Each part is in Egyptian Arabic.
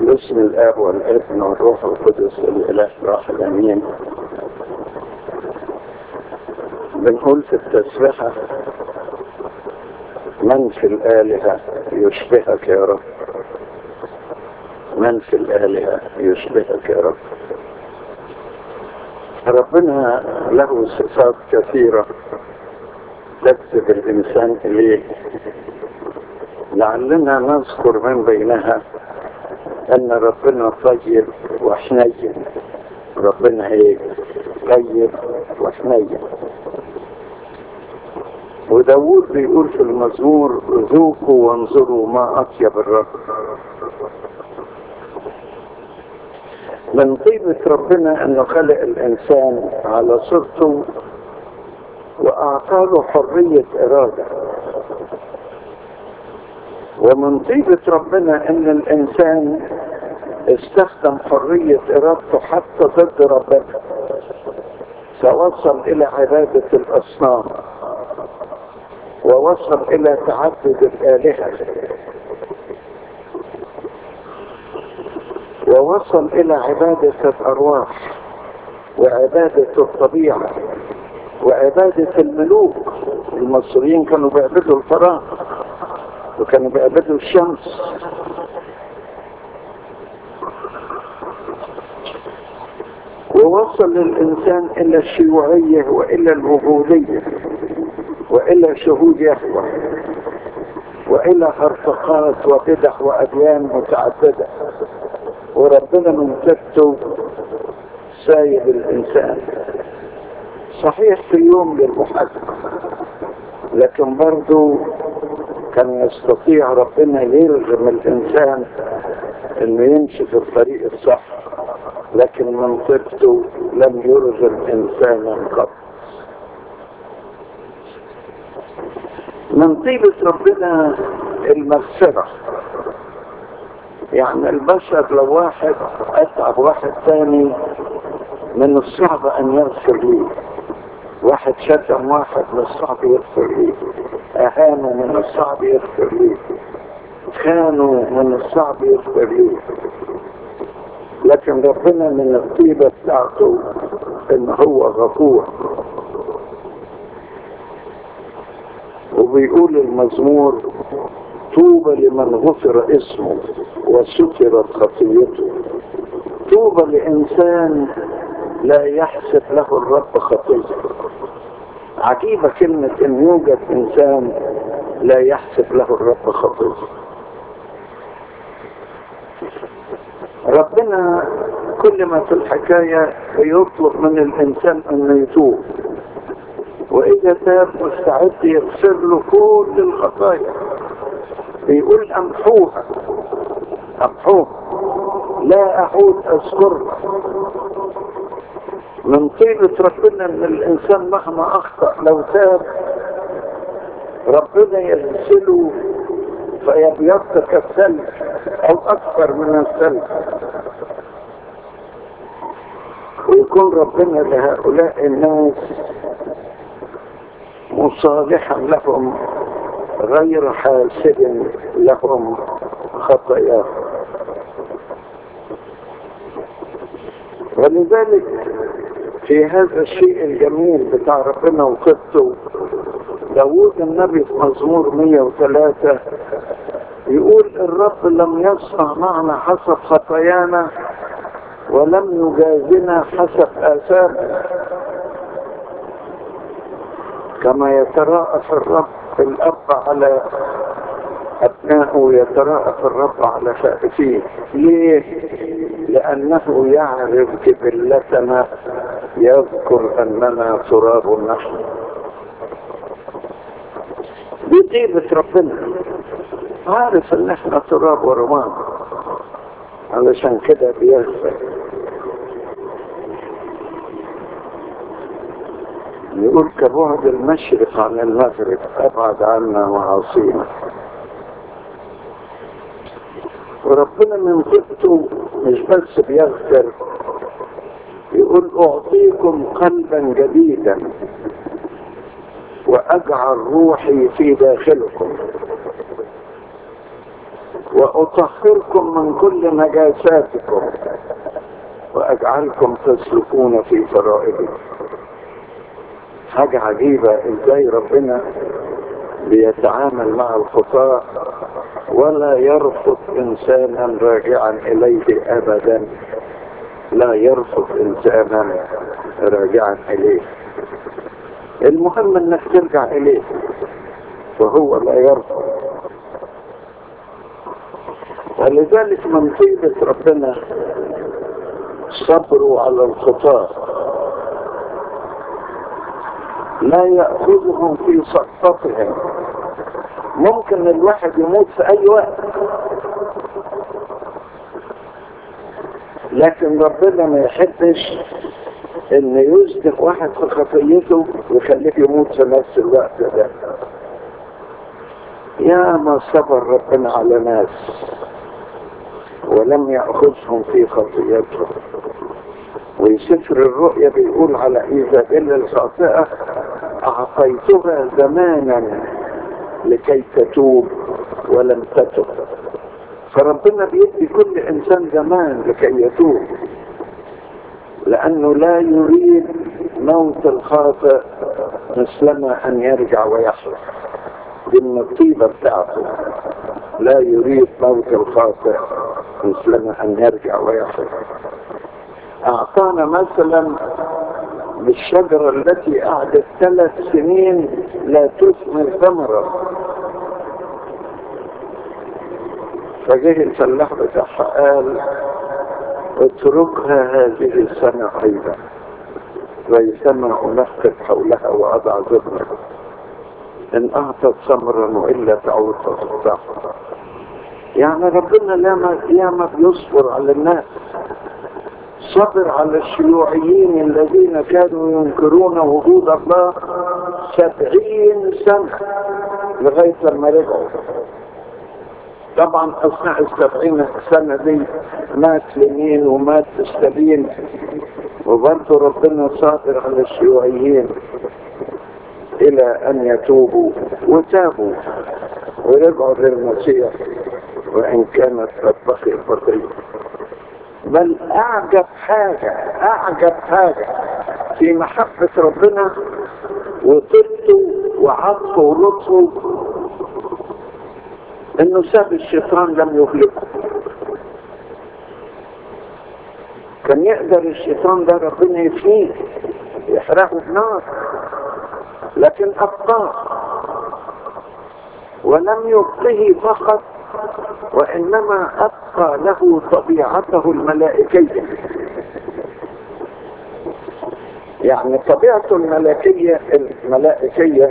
باسم الاب والابن والروح القدس الاله راح الامين بنقول في التسبيحه من في الالهه يشبهك يا رب من في الالهه يشبهك يا رب ربنا له صفات كثيره تجذب الانسان اليه لعلنا نذكر من بينها ان ربنا طيب وحنين ربنا ايه طيب وحنين وداود بيقول في المزمور ذوقوا وانظروا ما اطيب الرب من طيبة ربنا انه خلق الانسان على صورته واعطاله حرية ارادة ومن طيبة ربنا ان الانسان استخدم حرية ارادته حتى ضد ربنا فوصل الى عبادة الاصنام ووصل الى تعدد الالهة ووصل الى عبادة الارواح وعبادة الطبيعة وعبادة الملوك المصريين كانوا بيعبدوا الفراغ وكانوا بيعبدوا الشمس ووصل الإنسان إلى الشيوعية وإلى العبودية وإلى شهود يهوى وإلى هرطقات وبدع وأديان متعددة وربنا من كتبته سايب الإنسان صحيح في يوم للمحاكمة لكن برضو كان يستطيع ربنا يلزم الإنسان إنه يمشي في الطريق الصح لكن من طيبته لم يرزم إنسانا قط من طيبة ربنا المغفرة يعني البشر لو واحد أتعب واحد ثاني من الصعب أن يغفر ليه واحد شتم واحد من الصعب يغفر ليه أهانه من الصعب يغفر ليه خانوا من الصعب يغفر ليه لكن ربنا من الطيبة بتاعته ان هو غفور وبيقول المزمور طوبى لمن غفر اسمه وسترت خطيته طوبى لإنسان لا يحسب له الرب خطية عجيبة كلمة ان يوجد انسان لا يحسب له الرب خطية ربنا كل ما في الحكاية يطلب من الانسان انه يتوب واذا تاب مستعد يغفر له كل الخطايا بيقول امحوها امحوها لا اعود اذكرها من طيبة ربنا ان الانسان مهما اخطأ لو تاب ربنا يغسله فيبيض كالثلج او اكثر من الثلج ويكون ربنا لهؤلاء الناس مصالحا لهم غير حاسب لهم خطاياهم ولذلك في هذا الشيء الجميل بتاع ربنا وقصته داود النبي في مزمور 103 يقول الرب لم يصنع معنا حسب خطايانا ولم يجازنا حسب آثامنا كما يتراءف الرب الأب على أبنائه يتراءف الرب على خائفيه ليه؟ لأنه يعرف جبلتنا يذكر أننا تراب نحن دي طيبة ربنا عارف ان احنا تراب ورمان علشان كده بيغفر يقول كبعد المشرق عن المغرب ابعد عنا معاصينا وربنا من طيبته مش بس بيغفر يقول اعطيكم قلبا جديدا واجعل روحي في داخلكم وأطهركم من كل نجاساتكم وأجعلكم تسلكون في فرائضي حاجة عجيبة ازاي ربنا بيتعامل مع الخطاة ولا يرفض انسانا راجعا اليه ابدا لا يرفض انسانا راجعا اليه المهم انك ترجع اليه وهو لا يرفض ولذلك من طيبة ربنا صبروا على الخطاة لا يأخذهم في سقطتهم ممكن الواحد يموت في اي وقت لكن ربنا ما يحبش ان يصدق واحد في خطيته ويخليه يموت في نفس الوقت ده يا ما صبر ربنا على ناس ولم يأخذهم في خطيتهم وسفر الرؤيا بيقول على إيزابيل الخاطئة أعطيتها زمانا لكي تتوب ولم تتب فربنا بيدي كل إنسان زمان لكي يتوب لأنه لا يريد موت الخاطئ مثلما أن يرجع ويحلف دي من الطيبة بتاعته لا يريد موت الخاطئ مثلما أن يرجع ويحلف أعطانا مثلا بالشجرة التي قعدت ثلاث سنين لا تثمر ثمرة فجه الفلاح بتاعها قال اتركها هذه السنة أيضا ريثما أنقب حولها وأضع زبنة إن أعطت ثمرا وإلا تعود فتقطع يعني ربنا لما ياما بيصبر على الناس صبر على الشيوعيين الذين كانوا ينكرون وجود الله سبعين سنة لغاية لما رجعوا طبعا اثناء السبعين سنة دي مات لمين ومات ستالين وبرضه ربنا صابر على الشيوعيين الى ان يتوبوا وتابوا ورجعوا للمسيح وان كانت قد بقي خطيه بل اعجب حاجة اعجب حاجة في محبة ربنا وطيبته وعطفه ولطفه انه ساب الشيطان لم يهلكه كان يقدر الشيطان ده ربنا يفنيه يحرقه بنار لكن ابقاه ولم يبقه فقط وإنما أبقى له طبيعته الملائكية يعني طبيعته الملائكية الملائكية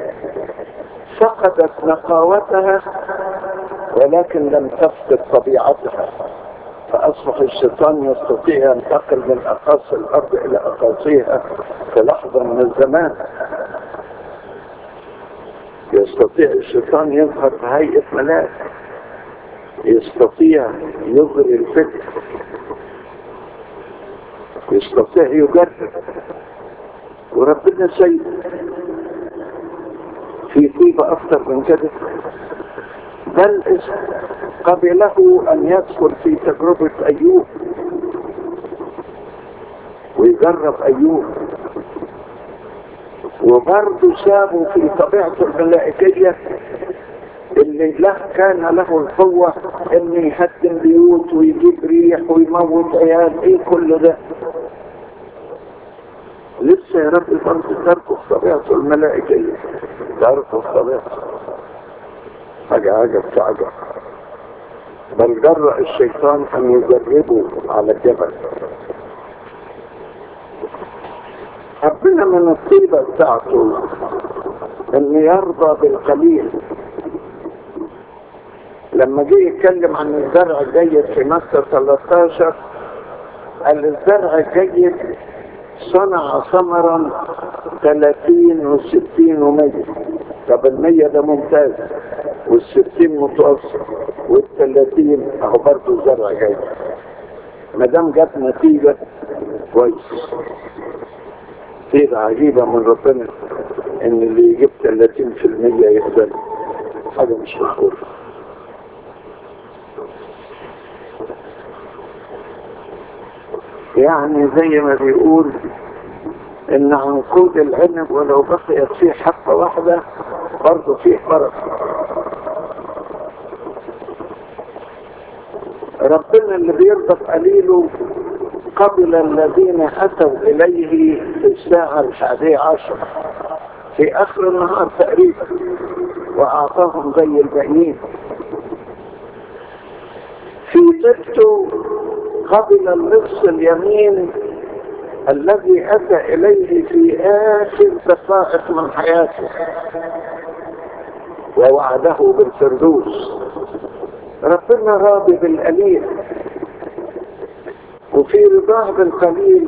فقدت نقاوتها ولكن لم تفقد طبيعتها فأصبح الشيطان يستطيع أن ينتقل من أقاصي الأرض إلى أقاصيها في لحظة من الزمان يستطيع الشيطان يظهر بهيئة ملاك يستطيع يظهر الفكر يستطيع يجرب وربنا سيد في طيبة أكثر من كده بل قبله أن يدخل في تجربة أيوب ويجرب أيوب وبرضه سابوا في طبيعته الملائكية اللي له كان له القوة انه يهدم بيوت ويجيب ريح ويموت عيال ايه كل ده لسه يا رب برضه تركه في طبيعته الملائكية تركه في طبيعته حاجة عجب تعجب بل جرأ الشيطان ان يجربه على الجبل ربنا من الطيبة بتاعته انه يرضى بالقليل لما جه يتكلم عن الزرع الجيد في مكة 13 قال الزرع الجيد صنع ثمرا 30 و60 و100 طب ال100 ده ممتاز وال60 متوسط وال30 اهو برضه زرع جيد ما دام جت نتيجه كويس طيبة عجيبة من ربنا ان اللي يجيب 30% يقبل حاجة مش معقولة يعني زي ما بيقول ان عنقود العنب ولو بقيت فيه حبة واحدة برضه فيه بركة ربنا اللي بيرضى قليله قبل الذين اتوا اليه في الساعة الحادية عشر في اخر النهار تقريبا واعطاهم زي الباقيين في طبته قبل النصف اليمين الذي اتى اليه في اخر دقائق من حياته ووعده بالفردوس ربنا راضي بالقليل وفي رضاه بالقليل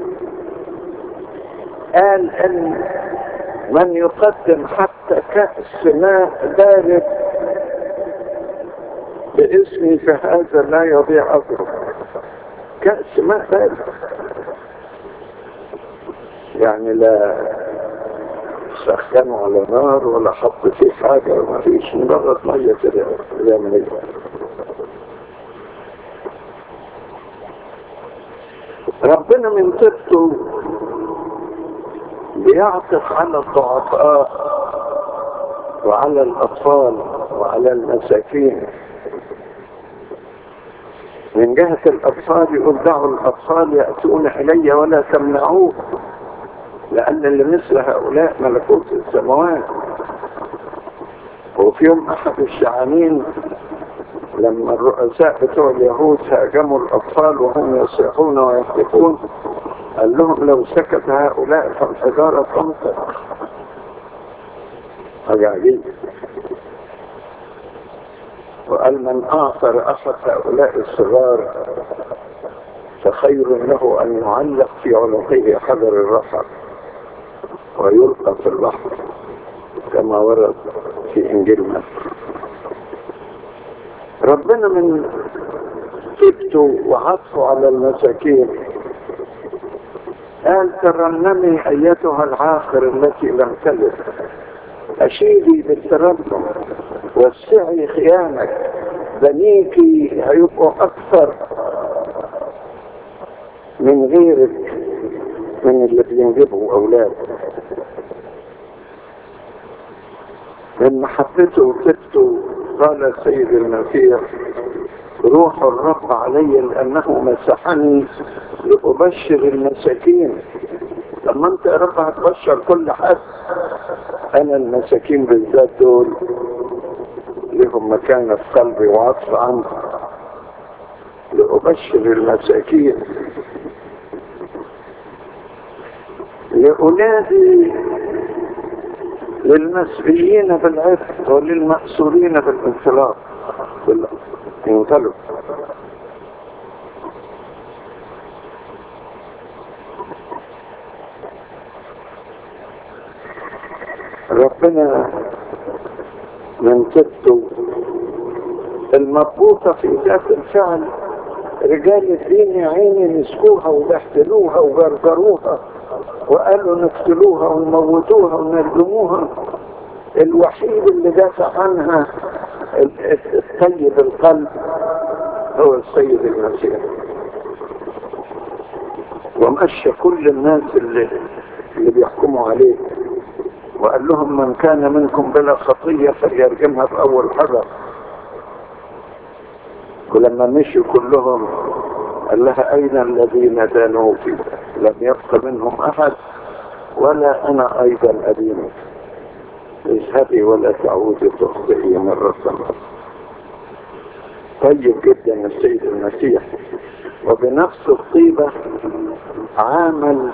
قال ان من يقدم حتى كأس ماء بارد باسمي فهذا لا يضيع أجره كأس ماء بارد يعني لا سخنوا على نار ولا حط فيه حاجة ما فيش مجرد مية كده زي ما هي ربنا من طبته بيعطف على الضعفاء وعلى الأطفال وعلى المساكين من جهة الأطفال يقول دعوا الأطفال يأتون إلي ولا تمنعوه لأن اللي مثل هؤلاء ملكوت السماوات وفي يوم أحد الشعانين لما الرؤساء بتوع اليهود هاجموا الأطفال وهم يصيحون ويهتفون قال لهم لو سكت هؤلاء فالحجارة تنطق حاجة عجيبة وقال من أعثر أحد هؤلاء الصغار فخير له أن يعلق في عنقه حجر الرحى ويلقى في البحر كما ورد في إنجيل مصر ربنا من طيبته وعطفه على المساكين قال ترنمي أيتها العاقر التي لم تلد أشيدي بالترنم وسعي خيامك بنيكي هيبقوا أكثر من غيرك من اللي بينجبوا أولاد من محبته وكبته قال السيد المسيح روح الرب علي لأنه مسحني لأبشر المساكين لما انت يا رب هتبشر كل حد انا المساكين بالذات دول لهم مكانة في قلبي وعطف عنه لأبشر المساكين لأولادي للمسؤولين بالعفة وللمأسورين بالانطلاق بالانطلاق ربنا من كتبه المضبوطة في ذات الفعل رجال الدين يا عيني مسكوها وبهدلوها وجرجروها وقالوا نقتلوها ونموتوها ونرجموها الوحيد اللي دافع عنها الطيب القلب هو السيد المسيح ومشى كل الناس اللي, اللي بيحكموا عليه وقال لهم من كان منكم بلا خطية فليرجمها في أول حجر ولما مشوا كلهم قال لها أين الذين دانوا فيه لم يبق منهم أحد ولا أنا أيضا أدينك اذهبي ولا تعودي تخطئي مرة أخرى طيب جدا السيد المسيح وبنفس الطيبة عامل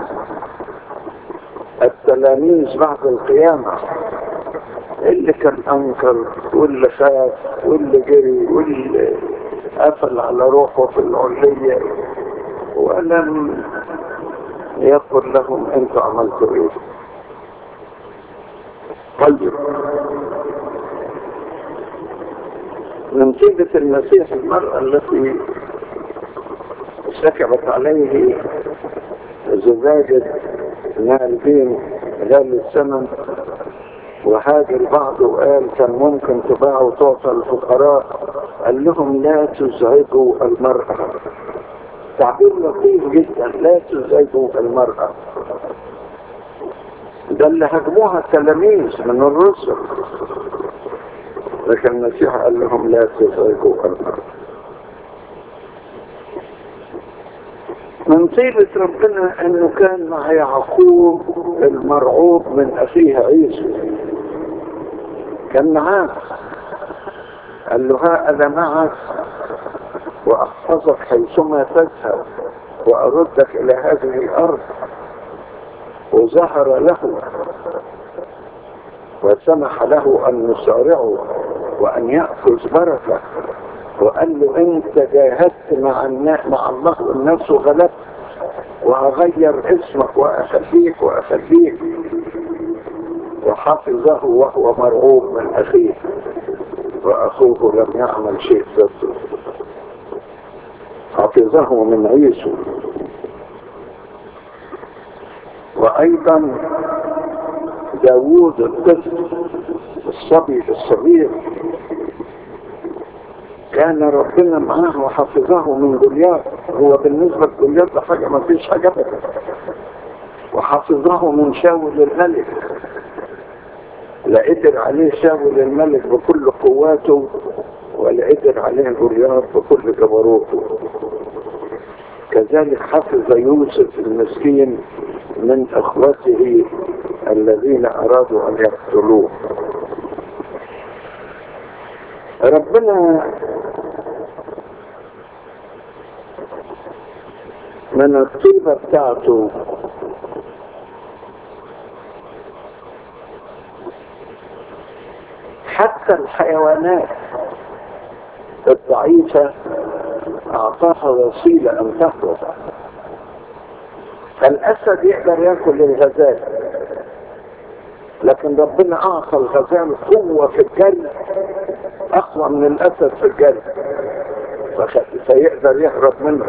التلاميذ بعد القيامة اللي كان أنكر واللي خاف واللي جري واللي قفل على روحه في العلية ولم يقل لهم انتوا عملتوا ايه طيب من طيبة المسيح المرأة التي سكبت عليه زجاجة نالبين غالي الثمن وهاجر البعض وقال كان ممكن تباع وتعطى الفقراء قال لهم لا تزعجوا المرأة تعبير لطيف جدا لا تزعجوا المرأة ده اللي هجموها التلاميذ من الرسل لكن المسيح قال لهم لا تزعجوا المرأة من طيبة ربنا انه كان مع يعقوب المرعوب من اخيه عيسو كان معاه قال له ها انا معك واحفظك حيثما تذهب واردك الى هذه الارض وظهر له وسمح له ان يسارعه وان ياخذ بركه وقال له انت جاهدت مع النا... مع الله والناس وغلبت وهغير اسمك واخليك واخليك وحفظه وهو مرعوب من اخيه واخوه لم يعمل شيء ضده حفظه من عيسو وايضا داوود الطفل الصبي الصغير كان ربنا معاه وحفظه من جوليات هو بالنسبة لجوليات ده حاجة ما فيش حاجة بك. وحفظه من شاول الملك لا قدر عليه شاول الملك بكل قواته ولا قدر عليه جوليات بكل جبروته كذلك حفظ يوسف المسكين من اخوته الذين ارادوا ان يقتلوه ربنا من الطيبة بتاعته حتى الحيوانات الضعيفة أعطاها وسيلة أن تهرب فالأسد يقدر ياكل الغزال لكن ربنا أعطى الغزال قوة في الجري أقوى من الأسد في الجري فيقدر يهرب منه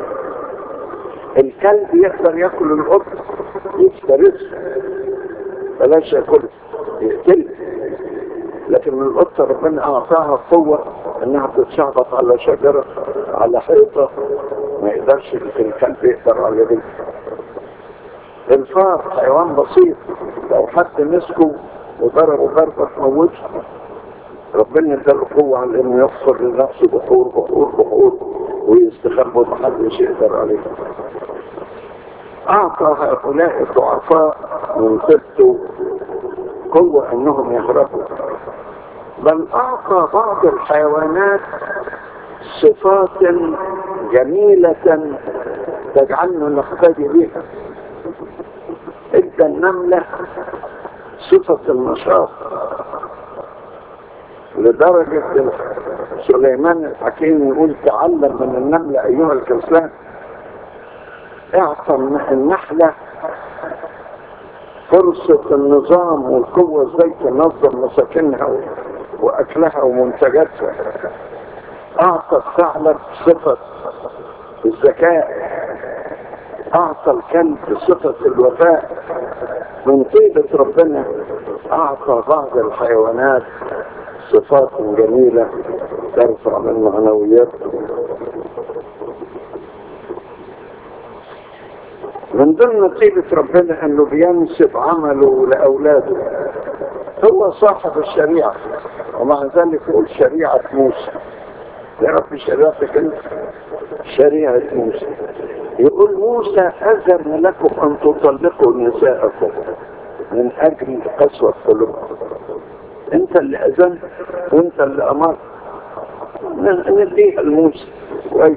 الكلب يقدر ياكل القط يفترسه بلاش ياكله يقتله لكن من القطة ربنا أعطاها قوة إنها تتشعبط على شجرة على حيطة ما يقدرش الكلب يقدر على دي الفار حيوان بسيط لو حد مسكه وضربه ضربة تموته ربنا اداله قوة على انه يغفر لنفسه بحور بحور بحور ويستخبى محدش يقدر عليه اعطى هؤلاء الضعفاء من قبته قوة انهم يهربوا بل اعطى بعض الحيوانات صفات جميلة تجعلنا نقتدي بها ادى النملة صفة النشاط لدرجة سليمان الحكيم يقول تعلم من النملة أيها الكسلان اعطى النحلة فرصة النظام والقوة ازاي تنظم مساكنها وأكلها ومنتجاتها أعطى الثعلب صفة الذكاء أعطى الكلب صفة الوفاء من طيبة ربنا أعطى بعض الحيوانات صفات جميلة ترفع من معنوياته من ضمن طيبة ربنا انه بينسب عمله لاولاده هو صاحب الشريعة ومع ذلك يقول شريعة موسى يا رب شريعتك انت شريعة موسى يقول موسى اذن لكم ان تطلقوا نساءكم من اجل قسوة قلوبكم انت اللي اذنت وانت اللي امرت نديها لموسى كويس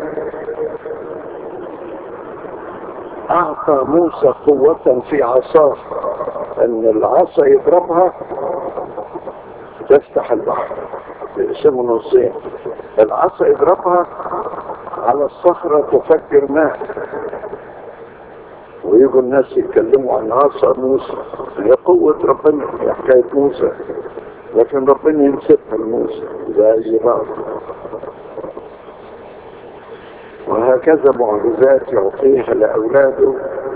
اعطى موسى قوة في عصاه ان العصا يضربها تفتح البحر يقسمه نصين العصا يضربها على الصخرة تفجر ماء ويجوا الناس يتكلموا عن عصا موسى هي قوة ربنا في حكاية موسى لكن ربنا يمسكها لموسى زي بعض وهكذا معجزات يعطيها لأولاده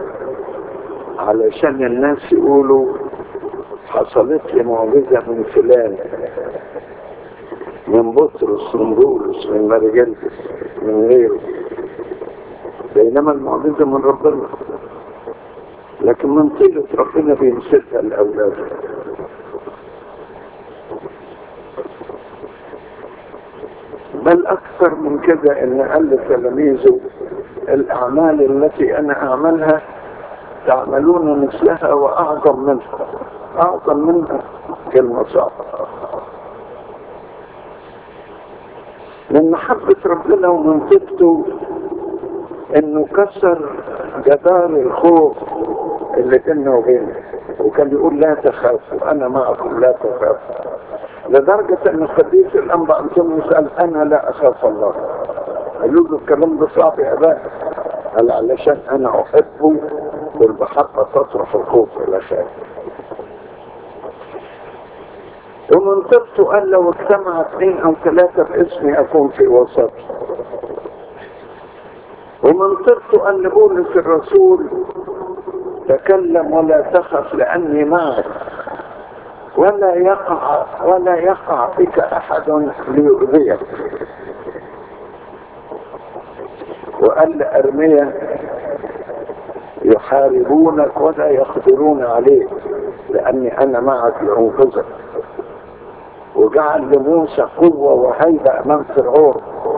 علشان الناس يقولوا حصلت لي معجزة من فلان من بطرس من بولس من مرجلس من غيره بينما المعجزة من ربنا لكن من طيلة ربنا بينسبها لأولاده بل أكثر من كده إن قال لتلاميذه الأعمال التي أنا أعملها تعملون مثلها وأعظم منها أعظم منها كلمة صعبة من محبة ربنا ومن طيبته انه كسر جدار الخوف اللي بيننا وبينه وكان يقول لا تخافوا انا معكم لا تخافوا لدرجة ان قديس الانبا انطونيوس قال انا لا اخاف الله قالوا له الكلام ده صعب يا اباء قال علشان انا احبه والمحبة تطرح الخوف الى خير ومن طبته قال لو اجتمع اثنين او ثلاثة باسمي اكون في وسط ومن طبته قال لبولس الرسول تكلم ولا تخف لاني معك ولا يقع ولا يقع بك احد ليؤذيك وقال لارميا يحاربونك ولا يقدرون عليك لاني انا معك لانقذك وجعل لموسى قوة وهيبة امام فرعون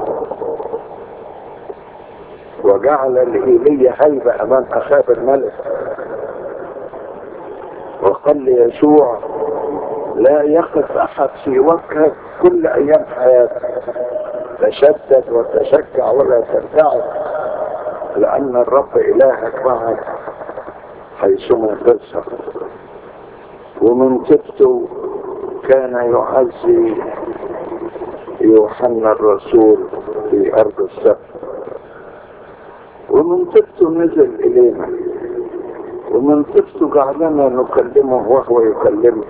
وجعل لإيليا هيبة امام اخاب الملك وقال ليشوع لا يقف احد في وجهك كل ايام حياتك تشدد وتشجع ولا ترتعد لان الرب الهك معك حيثما تذهب ومن تبته كان يعزي يوحنا الرسول في ارض السبت ومن طفته نزل الينا ومن طفته جعلنا نكلمه وهو يكلمنا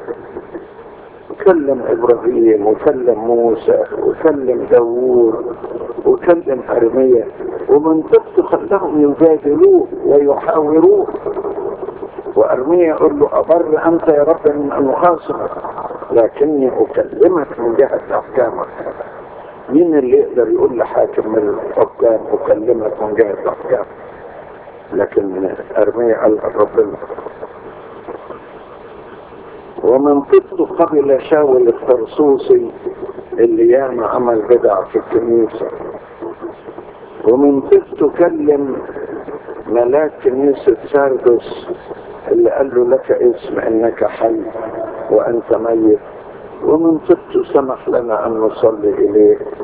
كلم ابراهيم وكلم موسى وكلم داوود وكلم ارميا ومن طفته خلاهم يجادلوه ويحاوروه وارميا يقول له ابر انت يا رب من ان اخاصمك لكني اكلمك من جهه احكامك مين اللي يقدر يقول لحاكم من الحكام اكلمك من جهه احكامك لكن ارميا قال ربنا ومن طفته قبل شاول الطرسوسي اللي ياما عمل بدع في الكنيسة ومن طفته كلم ملاك كنيسة ساردس اللي قال له لك اسم انك حي وانت ميت ومن طفته سمح لنا ان نصلي اليه